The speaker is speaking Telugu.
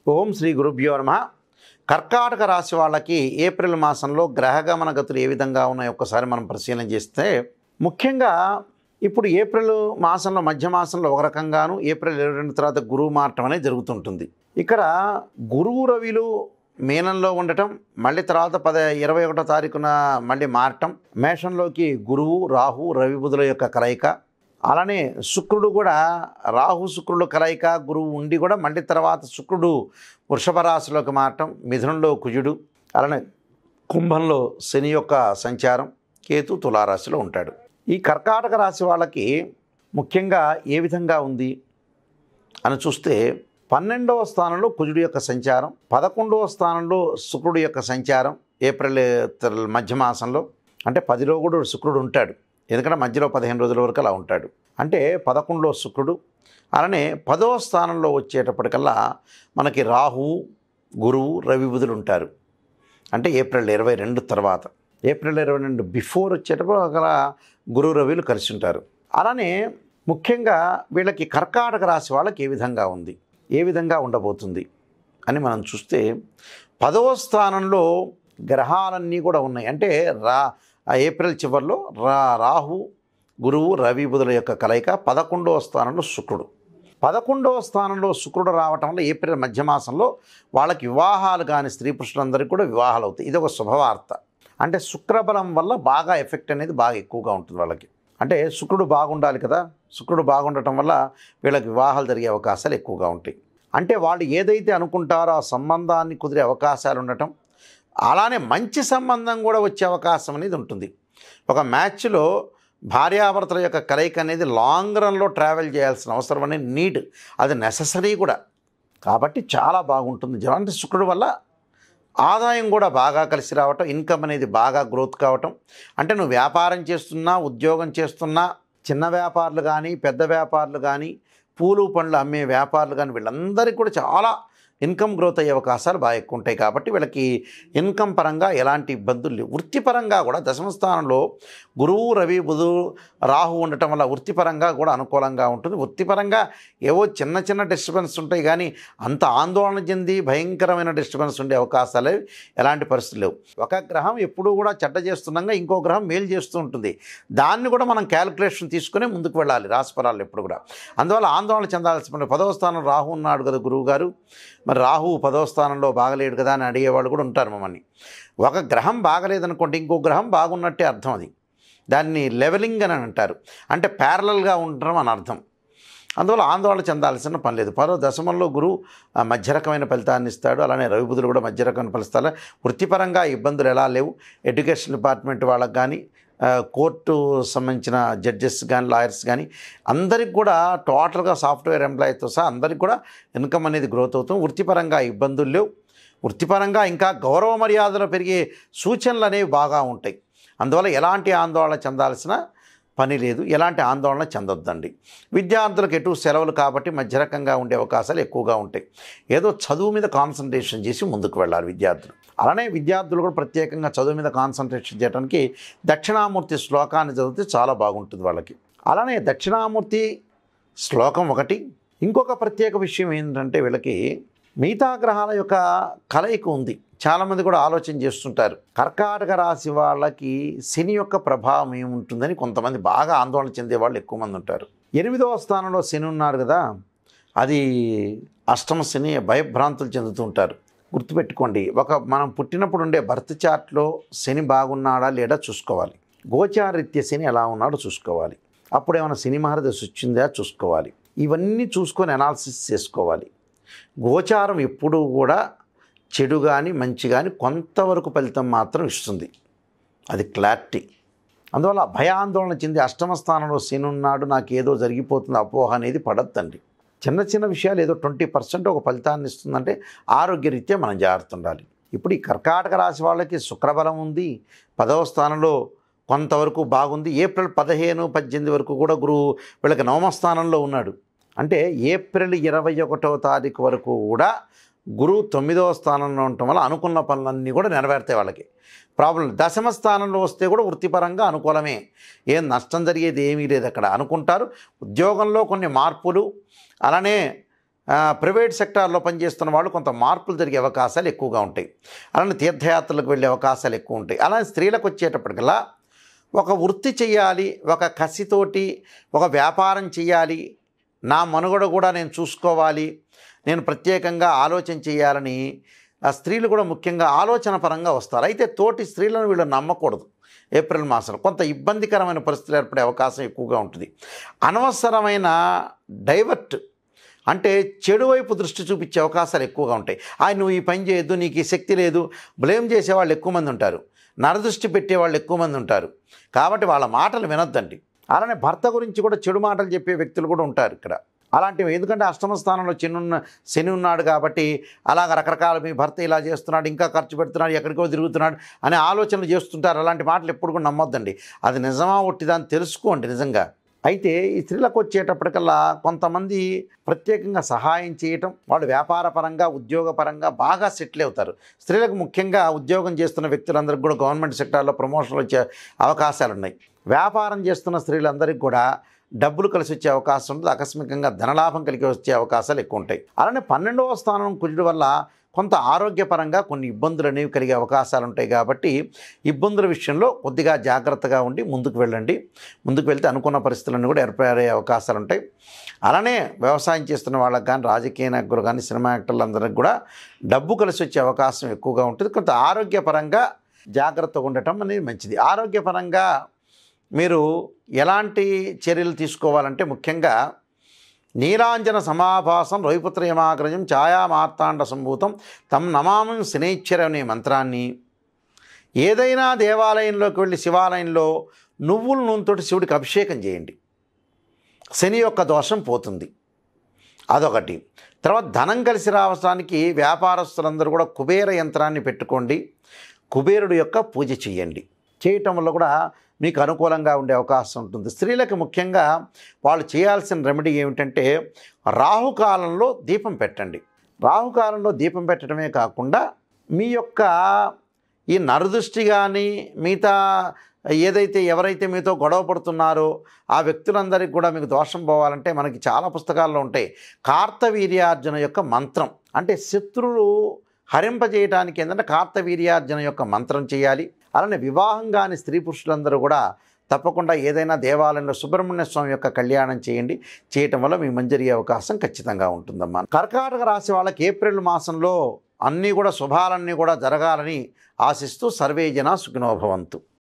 ఓం శ్రీ గురుభ్యో నమ కర్కాటక రాశి వాళ్ళకి ఏప్రిల్ మాసంలో గ్రహగమన గతులు ఏ విధంగా ఉన్నాయో ఒక్కసారి మనం పరిశీలన చేస్తే ముఖ్యంగా ఇప్పుడు ఏప్రిల్ మాసంలో మధ్య మాసంలో ఒక రకంగాను ఏప్రిల్ ఇరవై రెండు తర్వాత గురువు మారటం అనేది జరుగుతుంటుంది ఇక్కడ గురువు రవిలు మీనంలో ఉండటం మళ్ళీ తర్వాత పద ఇరవై ఒకటో తారీఖున మళ్ళీ మారటం మేషంలోకి గురువు రాహు రవి బుధుల యొక్క కలయిక అలానే శుక్రుడు కూడా రాహు శుక్రుడు కలయిక గురువు ఉండి కూడా మళ్ళీ తర్వాత శుక్రుడు వృషభ రాశిలోకి మారటం మిథునంలో కుజుడు అలానే కుంభంలో శని యొక్క సంచారం కేతు తులారాశిలో ఉంటాడు ఈ కర్కాటక రాశి వాళ్ళకి ముఖ్యంగా ఏ విధంగా ఉంది అని చూస్తే పన్నెండవ స్థానంలో కుజుడు యొక్క సంచారం పదకొండవ స్థానంలో శుక్రుడు యొక్క సంచారం ఏప్రిల్ త- మధ్య మాసంలో అంటే పదిలో కూడా శుక్రుడు ఉంటాడు ఎందుకంటే మధ్యలో పదిహేను రోజుల వరకు అలా ఉంటాడు అంటే పదకొండులో శుక్రుడు అలానే పదవ స్థానంలో వచ్చేటప్పటికల్లా మనకి రాహువు గురువు రవి బుధులు ఉంటారు అంటే ఏప్రిల్ ఇరవై రెండు తర్వాత ఏప్రిల్ ఇరవై రెండు బిఫోర్ వచ్చేటప్పుడు అక్కడ గురు రవిలు కలిసి ఉంటారు అలానే ముఖ్యంగా వీళ్ళకి కర్కాటక రాశి వాళ్ళకి ఏ విధంగా ఉంది ఏ విధంగా ఉండబోతుంది అని మనం చూస్తే పదవ స్థానంలో గ్రహాలన్నీ కూడా ఉన్నాయి అంటే రా ఆ ఏప్రిల్ చివరిలో రా రాహు గురువు రవి బుధుల యొక్క కలయిక పదకొండవ స్థానంలో శుక్రుడు పదకొండవ స్థానంలో శుక్రుడు రావటం వల్ల ఏప్రిల్ మధ్య మాసంలో వాళ్ళకి వివాహాలు కాని స్త్రీ పురుషులందరికీ కూడా వివాహాలు అవుతాయి ఇది ఒక శుభవార్త అంటే శుక్రబలం వల్ల బాగా ఎఫెక్ట్ అనేది బాగా ఎక్కువగా ఉంటుంది వాళ్ళకి అంటే శుక్రుడు బాగుండాలి కదా శుక్రుడు బాగుండటం వల్ల వీళ్ళకి వివాహాలు జరిగే అవకాశాలు ఎక్కువగా ఉంటాయి అంటే వాళ్ళు ఏదైతే అనుకుంటారో ఆ సంబంధాన్ని కుదిరే అవకాశాలు ఉండటం అలానే మంచి సంబంధం కూడా వచ్చే అవకాశం అనేది ఉంటుంది ఒక మ్యాచ్లో భార్యాభర్తల యొక్క కలయిక అనేది లాంగ్ రన్లో ట్రావెల్ చేయాల్సిన అవసరం అనేది నీడ్ అది నెససరీ కూడా కాబట్టి చాలా బాగుంటుంది జనం అంటే శుక్రుడు వల్ల ఆదాయం కూడా బాగా కలిసి రావటం ఇన్కమ్ అనేది బాగా గ్రోత్ కావటం అంటే నువ్వు వ్యాపారం చేస్తున్నా ఉద్యోగం చేస్తున్నా చిన్న వ్యాపారులు కానీ పెద్ద వ్యాపారులు కానీ పూలు పండ్లు అమ్మే వ్యాపారులు కానీ వీళ్ళందరికీ కూడా చాలా ఇన్కమ్ గ్రోత్ అయ్యే అవకాశాలు బాగా ఎక్కువ ఉంటాయి కాబట్టి వీళ్ళకి ఇన్కమ్ పరంగా ఎలాంటి ఇబ్బందులు లేవు వృత్తిపరంగా కూడా దశమ స్థానంలో గురువు రవి బుధు రాహు ఉండటం వల్ల వృత్తిపరంగా కూడా అనుకూలంగా ఉంటుంది వృత్తిపరంగా ఏవో చిన్న చిన్న డిస్టర్బెన్స్ ఉంటాయి కానీ అంత ఆందోళన చెంది భయంకరమైన డిస్టర్బెన్స్ ఉండే అవకాశాలు ఎలాంటి పరిస్థితులు లేవు ఒక గ్రహం ఎప్పుడూ కూడా చెడ్డ చేస్తుండగా ఇంకో గ్రహం మేలు చేస్తూ ఉంటుంది దాన్ని కూడా మనం క్యాలిక్యులేషన్ తీసుకుని ముందుకు వెళ్ళాలి రాశిఫలాలు ఎప్పుడు కూడా అందువల్ల ఆందోళన చెందాల్సిన పదవ స్థానం రాహు ఉన్నాడు కదా గురువు గారు మరి రాహు పదవ స్థానంలో బాగలేడు కదా అని అడిగేవాళ్ళు కూడా ఉంటారు మమ్మల్ని ఒక గ్రహం బాగలేదనుకోండి ఇంకో గ్రహం బాగున్నట్టే అర్థం అది దాన్ని లెవెలింగ్ అని అంటారు అంటే ప్యారలల్గా ఉండడం అని అర్థం అందువల్ల ఆందోళన చెందాల్సిన పని లేదు పదో దశమంలో గురువు ఆ, మధ్య రకమైన ఫలితాన్ని ఇస్తాడు అలానే రవిబుధులు కూడా మధ్య రకమైన ఫలితాలు వృత్తిపరంగా ఇబ్బందులు ఎలా లేవు ఎడ్యుకేషన్ డిపార్ట్మెంట్ వాళ్ళకి కానీ ఆ, కోర్టు సంబంధించిన జడ్జెస్ కానీ లాయర్స్ కానీ అందరికి కూడా టోటల్గా సాఫ్ట్వేర్ ఎంప్లాయీతో సహా అందరికి కూడా ఇన్కమ్ అనేది గ్రోత్ అవుతుంది వృత్తిపరంగా ఇబ్బందులు లేవు వృత్తిపరంగా ఇంకా గౌరవ మర్యాదలు పెరిగే సూచనలు అనేవి బాగా ఉంటాయి అందువల్ల ఎలాంటి ఆందోళన చెందాల్సిన పని లేదు ఎలాంటి ఆందోళన చెందొద్దండి విద్యార్థులకు ఎటు సెలవులు కాబట్టి మధ్య రకంగా ఉండే అవకాశాలు ఎక్కువగా ఉంటాయి ఏదో చదువు మీద కాన్సన్ట్రేషన్ చేసి ముందుకు వెళ్ళాలి విద్యార్థులు అలానే విద్యార్థులు కూడా ప్రత్యేకంగా చదువు మీద కాన్సన్ట్రేషన్ చేయడానికి దక్షిణామూర్తి శ్లోకాన్ని చదివితే చాలా బాగుంటుంది వాళ్ళకి అలానే దక్షిణామూర్తి శ్లోకం ఒకటి ఇంకొక ప్రత్యేక విషయం ఏంటంటే వీళ్ళకి మిగతా గ్రహాల యొక్క కలయిక ఉంది చాలామంది కూడా ఆలోచన చేస్తుంటారు కర్కాటక రాశి వాళ్ళకి శని యొక్క ప్రభావం ఏముంటుందని కొంతమంది బాగా ఆందోళన చెందే వాళ్ళు ఎక్కువ మంది ఉంటారు ఎనిమిదవ స్థానంలో శని ఉన్నారు కదా అది అష్టమ శని భయభ్రాంతులు చెందుతూ ఉంటారు గుర్తుపెట్టుకోండి ఒక మనం పుట్టినప్పుడు ఉండే బర్త్ చార్ట్లో శని బాగున్నాడా లేడా చూసుకోవాలి గోచారిత్య శని ఎలా ఉన్నాడో చూసుకోవాలి అప్పుడు ఏమైనా శని మహారదశ వచ్చిందా చూసుకోవాలి ఇవన్నీ చూసుకొని అనాలిసిస్ చేసుకోవాలి గోచారం ఎప్పుడూ కూడా చెడు కానీ మంచి కానీ కొంతవరకు ఫలితం మాత్రం ఇస్తుంది అది క్లారిటీ అందువల్ల భయాందోళన చెంది అష్టమ స్థానంలో శని ఉన్నాడు నాకు ఏదో జరిగిపోతుంది అపోహ అనేది పడద్దండి చిన్న చిన్న విషయాలు ఏదో ట్వంటీ పర్సెంట్ ఒక ఫలితాన్ని ఇస్తుందంటే ఆరోగ్యరీత్యా మనం జాగ్రత్త ఉండాలి ఇప్పుడు ఈ కర్కాటక రాశి వాళ్ళకి శుక్రబలం ఉంది పదవ స్థానంలో కొంతవరకు బాగుంది ఏప్రిల్ పదిహేను పద్దెనిమిది వరకు కూడా గురువు వీళ్ళకి నవమ స్థానంలో ఉన్నాడు అంటే ఏప్రిల్ ఇరవై ఒకటవ తారీఖు వరకు కూడా గురువు తొమ్మిదవ స్థానంలో ఉండటం వల్ల అనుకున్న పనులన్నీ కూడా నెరవేరుతాయి వాళ్ళకి ప్రాబ్లం దశమ స్థానంలో వస్తే కూడా వృత్తిపరంగా అనుకూలమే ఏం నష్టం జరిగేది ఏమీ లేదు అక్కడ అనుకుంటారు ఉద్యోగంలో కొన్ని మార్పులు అలానే ఆ, ప్రైవేట్ సెక్టార్లో పనిచేస్తున్న వాళ్ళు కొంత మార్పులు జరిగే అవకాశాలు ఎక్కువగా ఉంటాయి అలానే తీర్థయాత్రలకు వెళ్ళే అవకాశాలు ఎక్కువ ఉంటాయి అలానే స్త్రీలకు వచ్చేటప్పటికల్లా ఒక వృత్తి చేయాలి ఒక కసితోటి ఒక వ్యాపారం చేయాలి నా మనుగడ కూడా నేను చూసుకోవాలి నేను ప్రత్యేకంగా ఆలోచన చేయాలని ఆ స్త్రీలు కూడా ముఖ్యంగా ఆలోచన పరంగా వస్తారు అయితే తోటి స్త్రీలను వీళ్ళు నమ్మకూడదు ఏప్రిల్ మాసంలో కొంత ఇబ్బందికరమైన పరిస్థితులు ఏర్పడే అవకాశం ఎక్కువగా ఉంటుంది అనవసరమైన డైవర్ట్ అంటే చెడు వైపు దృష్టి చూపించే అవకాశాలు ఎక్కువగా ఉంటాయి ఆ నువ్వు ఈ పని చేయొద్దు నీకు ఈ శక్తి లేదు బ్లేమ్ చేసేవాళ్ళు ఎక్కువ మంది ఉంటారు నరదృష్టి పెట్టేవాళ్ళు ఎక్కువ మంది ఉంటారు కాబట్టి వాళ్ళ మాటలు వినొద్దండి అలానే భర్త గురించి కూడా చెడు మాటలు చెప్పే వ్యక్తులు కూడా ఉంటారు ఇక్కడ అలాంటివి ఎందుకంటే అష్టమ స్థానంలో శని ఉన్న శని ఉన్నాడు కాబట్టి అలాగ రకరకాల మీ భర్త ఇలా చేస్తున్నాడు ఇంకా ఖర్చు పెడుతున్నాడు ఎక్కడికో తిరుగుతున్నాడు అనే ఆలోచనలు చేస్తుంటారు అలాంటి మాటలు ఎప్పుడు కూడా నమ్మొద్దండి అది నిజమా ఒట్టిదా అని తెలుసుకోండి నిజంగా అయితే ఈ స్త్రీలకు వచ్చేటప్పటికల్లా కొంతమంది ప్రత్యేకంగా సహాయం చేయటం వాళ్ళు వ్యాపార పరంగా ఉద్యోగ పరంగా బాగా సెటిల్ అవుతారు స్త్రీలకు ముఖ్యంగా ఉద్యోగం చేస్తున్న వ్యక్తులందరికీ కూడా గవర్నమెంట్ సెక్టార్లో ప్రమోషన్లు వచ్చే అవకాశాలు ఉన్నాయి వ్యాపారం చేస్తున్న స్త్రీలందరికీ కూడా డబ్బులు కలిసి వచ్చే అవకాశం ఉంటుంది ఆకస్మికంగా ధనలాభం కలిగి వచ్చే అవకాశాలు ఎక్కువ ఉంటాయి అలానే పన్నెండవ స్థానం కుజుడు వల్ల కొంత ఆరోగ్యపరంగా కొన్ని ఇబ్బందులు అనేవి కలిగే అవకాశాలు ఉంటాయి కాబట్టి ఇబ్బందుల విషయంలో కొద్దిగా జాగ్రత్తగా ఉండి ముందుకు వెళ్ళండి ముందుకు వెళ్తే అనుకున్న పరిస్థితులన్నీ కూడా ఏర్పడే అవకాశాలు ఉంటాయి అలానే వ్యవసాయం చేస్తున్న వాళ్ళకి కానీ రాజకీయ నాయకులు కానీ సినిమా యాక్టర్లందరికీ కూడా డబ్బు కలిసి వచ్చే అవకాశం ఎక్కువగా ఉంటుంది కొంత ఆరోగ్యపరంగా జాగ్రత్తగా ఉండటం అనేది మంచిది ఆరోగ్యపరంగా మీరు ఎలాంటి చర్యలు తీసుకోవాలంటే ముఖ్యంగా నీలాంజన సమాభాసం రవిపుత్రయమాగ్రజం ఛాయామార్తాండ సంభూతం తమ్ నమామం శనేశ్వర అనే మంత్రాన్ని ఏదైనా దేవాలయంలోకి వెళ్ళి శివాలయంలో నువ్వుల నూనెతోటి శివుడికి అభిషేకం చేయండి శని యొక్క దోషం పోతుంది అదొకటి తర్వాత ధనం కలిసి రావడానికి వ్యాపారస్తులందరూ కూడా కుబేర యంత్రాన్ని పెట్టుకోండి కుబేరుడు యొక్క పూజ చేయండి చేయటం వల్ల కూడా మీకు అనుకూలంగా ఉండే అవకాశం ఉంటుంది స్త్రీలకు ముఖ్యంగా వాళ్ళు చేయాల్సిన రెమెడీ ఏమిటంటే రాహుకాలంలో దీపం పెట్టండి రాహుకాలంలో దీపం పెట్టడమే కాకుండా మీ యొక్క ఈ నరదృష్టి కానీ మిగతా ఏదైతే ఎవరైతే మీతో గొడవ పడుతున్నారో ఆ వ్యక్తులందరికీ కూడా మీకు దోషం పోవాలంటే మనకి చాలా పుస్తకాల్లో ఉంటాయి కార్తవీర్యార్జున యొక్క మంత్రం అంటే శత్రువులు హరింపజేయడానికి ఏంటంటే కార్తవీర్యార్జున యొక్క మంత్రం చేయాలి అలానే వివాహం కాని స్త్రీ పురుషులందరూ కూడా తప్పకుండా ఏదైనా దేవాలయంలో సుబ్రహ్మణ్య స్వామి యొక్క కళ్యాణం చేయండి చేయటం వల్ల మీ మంచి జరిగే అవకాశం ఖచ్చితంగా ఉంటుందమ్మా కర్కాటక రాశి వాళ్ళకి ఏప్రిల్ మాసంలో అన్నీ కూడా శుభాలన్నీ కూడా జరగాలని ఆశిస్తూ సర్వే జన సుఖినోభవంతు